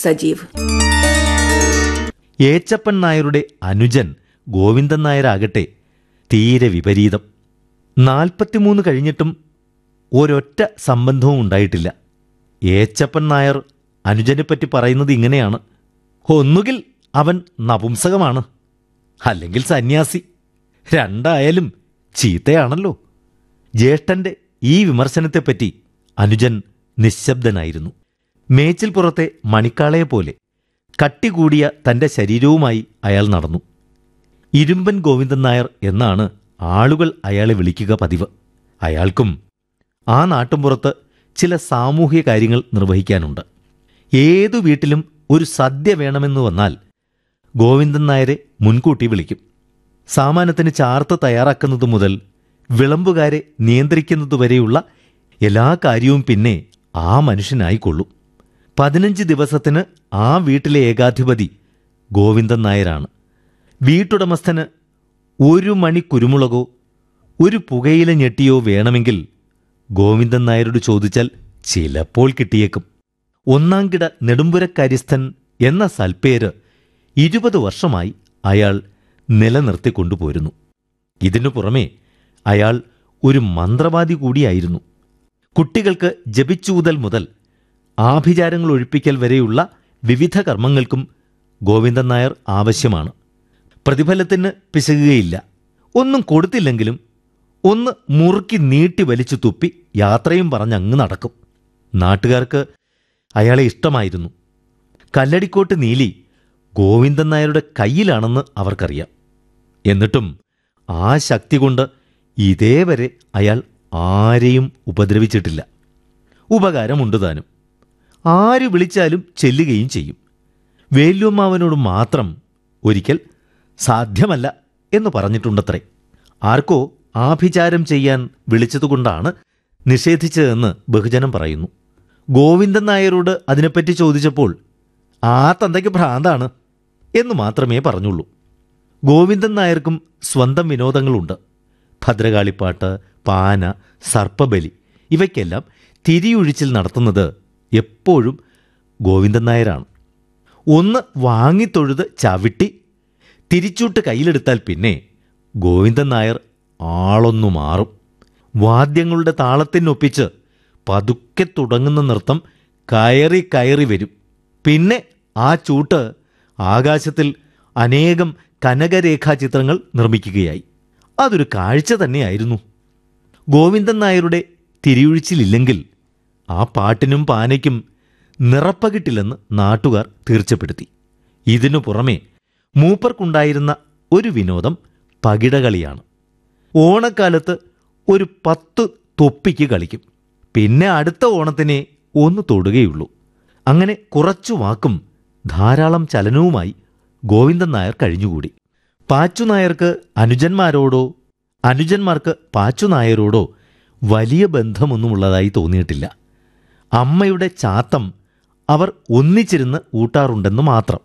സജീവ് ഏച്ചപ്പൻ നായരുടെ അനുജൻ ഗോവിന്ദൻ നായരാകട്ടെ തീരെ വിപരീതം നാൽപ്പത്തിമൂന്ന് കഴിഞ്ഞിട്ടും ഒരൊറ്റ സംബന്ധവും ഉണ്ടായിട്ടില്ല ഏച്ചപ്പൻ നായർ അനുജനെപ്പറ്റി പറയുന്നത് ഇങ്ങനെയാണ് ഒന്നുകിൽ അവൻ നപുംസകമാണ് അല്ലെങ്കിൽ സന്യാസി രണ്ടായാലും ചീത്തയാണല്ലോ ജ്യേഷ്ഠന്റെ ഈ വിമർശനത്തെപ്പറ്റി അനുജൻ നിശബ്ദനായിരുന്നു മേച്ചിൽപ്പുറത്തെ മണിക്കാളയെ പോലെ കട്ടികൂടിയ തന്റെ ശരീരവുമായി അയാൾ നടന്നു ഇരുമ്പൻ ഗോവിന്ദൻ നായർ എന്നാണ് ആളുകൾ അയാളെ വിളിക്കുക പതിവ് അയാൾക്കും ആ നാട്ടുംപുറത്ത് ചില സാമൂഹിക കാര്യങ്ങൾ നിർവഹിക്കാനുണ്ട് ഏതു വീട്ടിലും ഒരു സദ്യ വേണമെന്ന് വന്നാൽ ഗോവിന്ദൻ നായരെ മുൻകൂട്ടി വിളിക്കും സാമാനത്തിന് ചാർത്ത് തയ്യാറാക്കുന്നത് മുതൽ വിളമ്പുകാരെ നിയന്ത്രിക്കുന്നതുവരെയുള്ള എല്ലാ കാര്യവും പിന്നെ ആ മനുഷ്യനായിക്കൊള്ളും പതിനഞ്ച് ദിവസത്തിന് ആ വീട്ടിലെ ഏകാധിപതി ഗോവിന്ദൻ നായരാണ് വീട്ടുടമസ്ഥന് ഒരു മണി കുരുമുളകോ ഒരു പുകയില ഞെട്ടിയോ വേണമെങ്കിൽ ഗോവിന്ദൻ നായരോട് ചോദിച്ചാൽ ചിലപ്പോൾ കിട്ടിയേക്കും ഒന്നാം കിട നെടുമ്പുരക്കാര്യസ്ഥൻ എന്ന സൽപ്പേര് ഇരുപത് വർഷമായി അയാൾ നിലനിർത്തിക്കൊണ്ടുപോരുന്നു ഇതിനു പുറമെ അയാൾ ഒരു മന്ത്രവാദി കൂടിയായിരുന്നു കുട്ടികൾക്ക് ജപിച്ചൂതൽ മുതൽ ആഭിചാരങ്ങൾ ഒഴിപ്പിക്കൽ വരെയുള്ള വിവിധ കർമ്മങ്ങൾക്കും ഗോവിന്ദൻ നായർ ആവശ്യമാണ് പ്രതിഫലത്തിന് പിശകുകയില്ല ഒന്നും കൊടുത്തില്ലെങ്കിലും ഒന്ന് മുറുക്കി നീട്ടി വലിച്ചു തുപ്പി യാത്രയും പറഞ്ഞങ്ങ് നടക്കും നാട്ടുകാർക്ക് അയാളെ ഇഷ്ടമായിരുന്നു കല്ലടിക്കോട്ട് നീലി ഗോവിന്ദൻ നായരുടെ കയ്യിലാണെന്ന് അവർക്കറിയാം എന്നിട്ടും ആ ശക്തി കൊണ്ട് ഇതേവരെ അയാൾ ആരെയും ഉപദ്രവിച്ചിട്ടില്ല ഉപകാരമുണ്ട് താനും ആര് വിളിച്ചാലും ചെല്ലുകയും ചെയ്യും വേല്യമ്മാവനോട് മാത്രം ഒരിക്കൽ സാധ്യമല്ല എന്ന് പറഞ്ഞിട്ടുണ്ടത്രേ ആർക്കോ ആഭിചാരം ചെയ്യാൻ വിളിച്ചതുകൊണ്ടാണ് നിഷേധിച്ചതെന്ന് ബഹുജനം പറയുന്നു ഗോവിന്ദൻ നായരോട് അതിനെപ്പറ്റി ചോദിച്ചപ്പോൾ ആ തന്തയ്ക്ക് ഭ്രാന്താണ് എന്ന് മാത്രമേ പറഞ്ഞുള്ളൂ ഗോവിന്ദൻ നായർക്കും സ്വന്തം വിനോദങ്ങളുണ്ട് ഭദ്രകാളിപ്പാട്ട് പാന സർപ്പബലി ഇവയ്ക്കെല്ലാം തിരിയൊഴിച്ചിൽ നടത്തുന്നത് എപ്പോഴും ഗോവിന്ദൻ നായരാണ് ഒന്ന് വാങ്ങിത്തൊഴുത് ചവിട്ടി തിരിച്ചൂട്ട് കയ്യിലെടുത്താൽ പിന്നെ ഗോവിന്ദൻ നായർ ആളൊന്നു മാറും വാദ്യങ്ങളുടെ താളത്തിനൊപ്പിച്ച് പതുക്കെ തുടങ്ങുന്ന നൃത്തം കയറി കയറി വരും പിന്നെ ആ ചൂട്ട് ആകാശത്തിൽ അനേകം കനകരേഖാചിത്രങ്ങൾ നിർമ്മിക്കുകയായി അതൊരു കാഴ്ച തന്നെയായിരുന്നു ഗോവിന്ദൻ നായരുടെ തിരിയൊഴിച്ചിലില്ലെങ്കിൽ ആ പാട്ടിനും പാനയ്ക്കും നിറപ്പകിട്ടില്ലെന്ന് നാട്ടുകാർ തീർച്ചപ്പെടുത്തി ഇതിനു പുറമെ മൂപ്പർക്കുണ്ടായിരുന്ന ഒരു വിനോദം പകിടകളിയാണ് ഓണക്കാലത്ത് ഒരു പത്ത് തൊപ്പിക്ക് കളിക്കും പിന്നെ അടുത്ത ഓണത്തിനെ ഒന്ന് തൊടുകയുള്ളൂ അങ്ങനെ കുറച്ചു വാക്കും ധാരാളം ചലനവുമായി ഗോവിന്ദൻ നായർ കഴിഞ്ഞുകൂടി പാച്ചു നായർക്ക് അനുജന്മാരോടോ അനുജന്മാർക്ക് പാച്ചു നായരോടോ വലിയ ബന്ധമൊന്നുമുള്ളതായി തോന്നിയിട്ടില്ല അമ്മയുടെ ചാത്തം അവർ ഒന്നിച്ചിരുന്ന് ഊട്ടാറുണ്ടെന്ന് മാത്രം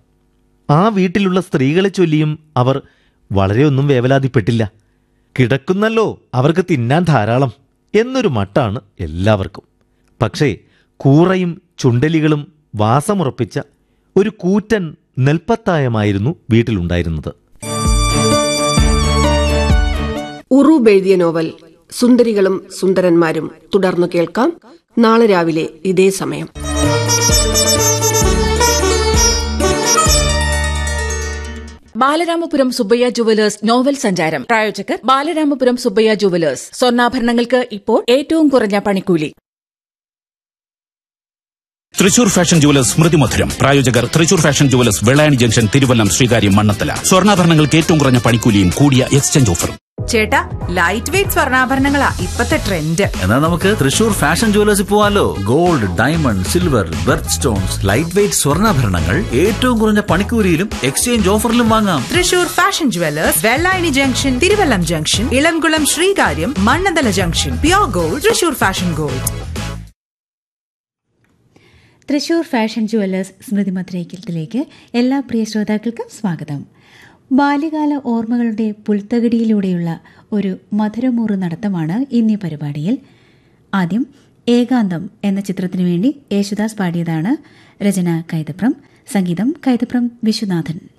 ആ വീട്ടിലുള്ള സ്ത്രീകളെ ചൊല്ലിയും അവർ വളരെയൊന്നും വേവലാതിപ്പെട്ടില്ല കിടക്കുന്നല്ലോ അവർക്ക് തിന്നാൻ ധാരാളം എന്നൊരു മട്ടാണ് എല്ലാവർക്കും പക്ഷേ കൂറയും ചുണ്ടലികളും വാസമുറപ്പിച്ച ഒരു കൂറ്റൻ നെൽപ്പത്തായമായിരുന്നു വീട്ടിലുണ്ടായിരുന്നത് ഉറൂബ് എഴുതിയ നോവൽ സുന്ദരികളും സുന്ദരന്മാരും തുടർന്നു കേൾക്കാം നാളെ രാവിലെ ഇതേ സമയം ബാലരാമപുരം സുബ്ബയ്യ ജുവലേഴ്സ് നോവൽ സഞ്ചാരം പ്രായോജകർ ബാലരാമപുരം സുബ്ബയ്യ ജുവലേഴ്സ് സ്വർണ്ണാഭരണങ്ങൾക്ക് ഇപ്പോൾ ഏറ്റവും കുറഞ്ഞ പണിക്കൂലി തൃശൂർ ഫാഷൻ ജുവലേഴ്സ് സ്മൃതി മധുരം പ്രായോജകർ Thrissur fashion jewellers Vellayani junction Thiruvallam Sreekaryam Mannanthala സ്വർണ്ണാഭരണങ്ങൾക്ക് ഏറ്റവും കുറഞ്ഞ പണിക്കൂലിയും കൂടിയ എക്സ്ചേഞ്ച് ഓഫറും ചേട്ടാ ലൈറ്റ് വെയിറ്റ് സ്വർണ്ണാഭരണങ്ങളാ ഇപ്പത്തെ ട്രെൻഡ് എന്നാൽ നമുക്ക് തൃശൂർ ഫാഷൻ ജുവലേഴ്സിൽ പോവാലോ gold diamond silver birth stones light weight സ്വർണ്ണാഭരണങ്ങൾ ഏറ്റവും കുറഞ്ഞ പണിക്കൂലിയിലും എക്സ്ചേഞ്ച് ഓഫറിലും വാങ്ങാം Thrissur fashion jewellers Vellayani junction Thiruvallam junction Ilamkulam Sreekaryam Mannanthala junction pure gold Thrissur fashion gold Thrissur fashion jewellers Smrithi മധുരയ്ക്കത്തിലേക്ക് എല്ലാ പ്രിയ ശ്രോതാക്കൾക്കും സ്വാഗതം ബാല്യകാല ഓർമ്മകളുടെ പുൽത്തകടിയിലൂടെയുള്ള ഒരു മധുരമൂറ് നടത്തമാണ് ഇന്നീ പരിപാടിയിൽ ആദ്യം ഏകാന്തം എന്ന ചിത്രത്തിനു വേണ്ടി യേശുദാസ് പാടിയതാണ് രചന കൈതപ്രം സംഗീതം കൈതപ്രം വിശ്വനാഥൻ